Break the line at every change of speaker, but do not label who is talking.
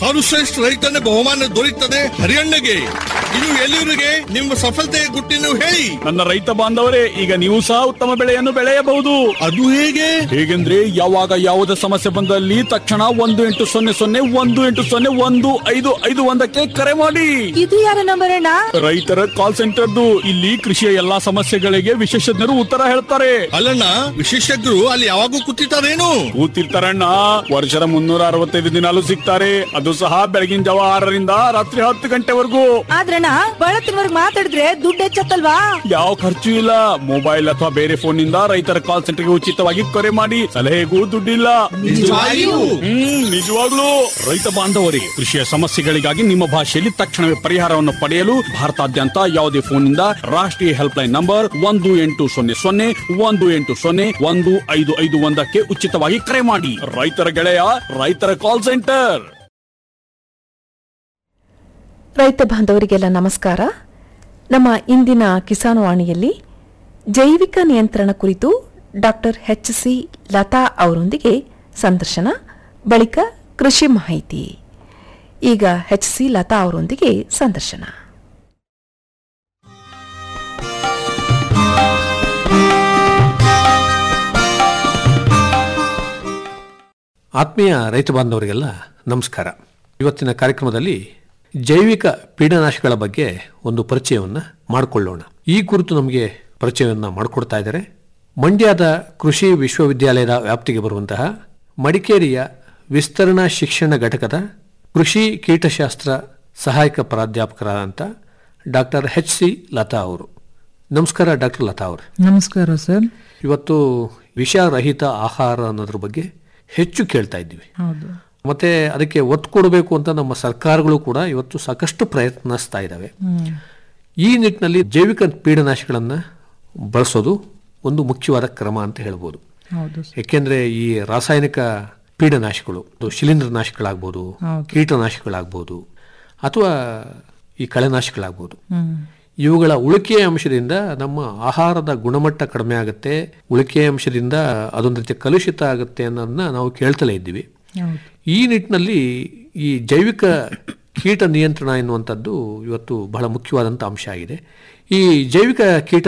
ಸರ್ವಶ್ರೇಷ್ಠ ರೈತನ ಬಹುಮಾನ ದೊರೆಯುತ್ತದೆ ಹರಿಯಣ್ಣಗೆ ಇನ್ನು ಎಲ್ಲಿವರಿಗೆ ನಿಮ್ಮ ಸಫಲತೆಯ ಗುಟ್ಟಿನ ಹೇಳಿ
ನನ್ನ ರೈತ ಬಾಂಧವರೇ ಈಗ ನೀವು ಸಹ ಉತ್ತಮ ಬೆಳೆಯನ್ನು ಬೆಳೆಯಬಹುದು
ಅದು ಹೇಗೆ
ಹೇಗೆಂದ್ರೆ ಯಾವಾಗ ಯಾವುದೇ ಸಮಸ್ಯೆ ಬಂದಲ್ಲಿ ತಕ್ಷಣ ಒಂದು ಎಂಟು ಸೊನ್ನೆ ಸೊನ್ನೆ ಒಂದು ಎಂಟು ಸೊನ್ನೆ ಒಂದು ಐದು ಐದು ಒಂದಕ್ಕೆ ಕರೆ ಮಾಡಿ
ಇದು ಯಾರ ನಂಬರ್ ಅಣ್ಣ
ರೈತರ ಕಾಲ್ ಸೆಂಟರ್ದು ಇಲ್ಲಿ ಕೃಷಿಯ ಎಲ್ಲಾ ಸಮಸ್ಯೆಗಳಿಗೆ ವಿಶೇಷಜ್ಞರು ಉತ್ತರ ಹೇಳ್ತಾರೆ
ಅಲ್ಲಣ್ಣ ವಿಶೇಷಜ್ಞರು ಅಲ್ಲಿ ಯಾವಾಗೂ ಕೂತಿರ್ತಾರೇನು
ಕೂತಿರ್ತಾರಣ್ಣ ವರ್ಷದ ಮುನ್ನೂರ ಅರವತ್ತೈದು ದಿನಾಲು ಸಿಗ್ತಾರೆ ಅದು ಸಹ ಬೆಳಗಿನ ಜಾವ ಆರರಿಂದ ರಾತ್ರಿ ಹತ್ತು ಗಂಟೆವರೆಗೂ
ಆದ್ರಣ್ಣ ಬಳತ್ತಿನವರ್ಗ್ ಮಾತಾಡಿದ್ರೆ ದುಡ್ಡು ಹೆಚ್ಚತ್ತಲ್ವಾ
ಯಾವ ಖರ್ಚು ಇಲ್ಲ ಮೊಬೈಲ್ ಅಥವಾ ಬೇರೆ ಫೋನ್ ನಿಂದ ರೈತರ ಕಾಲ್ ಸೆಂಟರ್ಗೆ ಉಚಿತವಾಗಿ ಕರೆ ಮಾಡಿ ಸಲಹೆಗೂ ದುಡ್ಡಿಲ್ಲ
ನಿಜವಾಗಿಯೂ?
ಹ್ಮ್ ನಿಜವಾಗ್ಲೂ ರೈತ ಬಾಂಧವರಿಗೆ ಕೃಷಿಯ ಸಮಸ್ಯೆಗಳಿಗಾಗಿ ನಿಮ್ಮ ಭಾಷೆಯಲ್ಲಿ ತಕ್ಷಣವೇ ಪರಿಹಾರವನ್ನು ಪಡೆಯಲು ಭಾರತಾದ್ಯಂತ ಯಾವುದೇ ಫೋನ್ ನಿಂದ ರಾಷ್ಟ್ರೀಯ ಹೆಲ್ಪ್ ಲೈನ್ ನಂಬರ್ ಒಂದು ಎಂಟು ಸೊನ್ನೆ ಸೊನ್ನೆ ಒಂದು ಎಂಟು ಸೊನ್ನೆ ಒಂದು ಐದು ಐದು ಒಂದಕ್ಕೆ ಉಚಿತವಾಗಿ ಕರೆ ಮಾಡಿ ರೈತರ ಗೆಳೆಯ ರೈತರ ಕಾಲ್ ಸೆಂಟರ್
ರೈತ ಬಾಂಧವರಿಗೆಲ್ಲ ನಮಸ್ಕಾರ ನಮ್ಮ ಇಂದಿನ ಕಿಸಾನ್ವಾಣಿಯಲ್ಲಿ ಜೈವಿಕ ನಿಯಂತ್ರಣ ಕುರಿತು ಡಾಕ್ಟರ್ ಎಚ್ ಸಿ ಲತಾ ಅವರೊಂದಿಗೆ ಸಂದರ್ಶನ ಬಳಿಕ ಕೃಷಿ ಮಾಹಿತಿ ಈಗ ಎಚ್ ಸಿ ಲತಾ ಅವರೊಂದಿಗೆ ಸಂದರ್ಶನ
ಆತ್ಮೀಯ ರೈತ ಬಾಂಧವರಿಗೆಲ್ಲ ನಮಸ್ಕಾರ ಇವತ್ತಿನ ಕಾರ್ಯಕ್ರಮದಲ್ಲಿ ಜೈವಿಕ ಪೀಡನಾಶಕಗಳ ಬಗ್ಗೆ ಒಂದು ಪರಿಚಯವನ್ನು ಮಾಡಿಕೊಳ್ಳೋಣ ಈ ಕುರಿತು ನಮಗೆ ಪರಿಚಯವನ್ನು ಮಾಡಿಕೊಡ್ತಾ ಇದ್ದಾರೆ ಮಂಡ್ಯದ ಕೃಷಿ ವಿಶ್ವವಿದ್ಯಾಲಯದ ವ್ಯಾಪ್ತಿಗೆ ಬರುವಂತಹ ಮಡಿಕೇರಿಯ ವಿಸ್ತರಣಾ ಶಿಕ್ಷಣ ಘಟಕದ ಕೃಷಿ ಕೀಟಶಾಸ್ತ್ರ ಸಹಾಯಕ ಪ್ರಾಧ್ಯಾಪಕರಾದಂಥ ಡಾಕ್ಟರ್ ಎಚ್ ಸಿ ಲತಾ ಅವರು ನಮಸ್ಕಾರ ಡಾಕ್ಟರ್ ಲತಾ ಅವರು
ನಮಸ್ಕಾರ ಸರ್
ಇವತ್ತು ವಿಷರಹಿತ ಆಹಾರ ಅನ್ನೋದ್ರ ಬಗ್ಗೆ ಹೆಚ್ಚು ಕೇಳ್ತಾ ಇದ್ದೀವಿ
ಹೌದು
ಮತ್ತೆ ಅದಕ್ಕೆ ಒತ್ತು ಕೊಡಬೇಕು ಅಂತ ನಮ್ಮ ಸರ್ಕಾರಗಳು ಕೂಡ ಇವತ್ತು ಸಾಕಷ್ಟು ಪ್ರಯತ್ನಿಸ್ತಾ ಇದ್ದಾವೆ ಈ ನಿಟ್ಟಿನಲ್ಲಿ ಜೈವಿಕ ಪೀಡನಾಶಗಳನ್ನು ಬಳಸೋದು ಒಂದು ಮುಖ್ಯವಾದ ಕ್ರಮ ಅಂತ ಹೇಳ್ಬೋದು
ಹೌದು ಸರ್
ಯಾಕೆಂದ್ರೆ ಈ ರಾಸಾಯನಿಕ ಪೀಡನಾಶಕಗಳು ಅದು ಶಿಲೀಂಧ್ರನಾಶಕಗಳಾಗ್ಬೋದು
ಹೌದು.
ಕೀಟನಾಶಕಗಳಾಗ್ಬೋದು ಅಥವಾ ಈ ಕಳೆನಾಶಕಗಳಾಗ್ಬೋದು
ಹ್ಮ್
ಇವುಗಳ ಉಳಿಕೆಯ ಅಂಶದಿಂದ ನಮ್ಮ ಆಹಾರದ ಗುಣಮಟ್ಟ ಕಡಿಮೆ ಆಗುತ್ತೆ ಉಳಿಕೆಯ ಅಂಶದಿಂದ ಅದೊಂದು ರೀತಿ ಕಲುಷಿತ ಆಗುತ್ತೆ ಅನ್ನೋದನ್ನ ನಾವು ಕೇಳ್ತಲೇ ಇದ್ದೀವಿ
ಹೌದು
ಈ ನಿಟ್ಟಿನಲ್ಲಿ ಈ ಜೈವಿಕ ಕೀಟ ನಿಯಂತ್ರಣ ಎನ್ನುವಂಥದ್ದು ಇವತ್ತು ಬಹಳ ಮುಖ್ಯವಾದಂಥ ಅಂಶ ಆಗಿದೆ ಈ ಜೈವಿಕ ಕೀಟ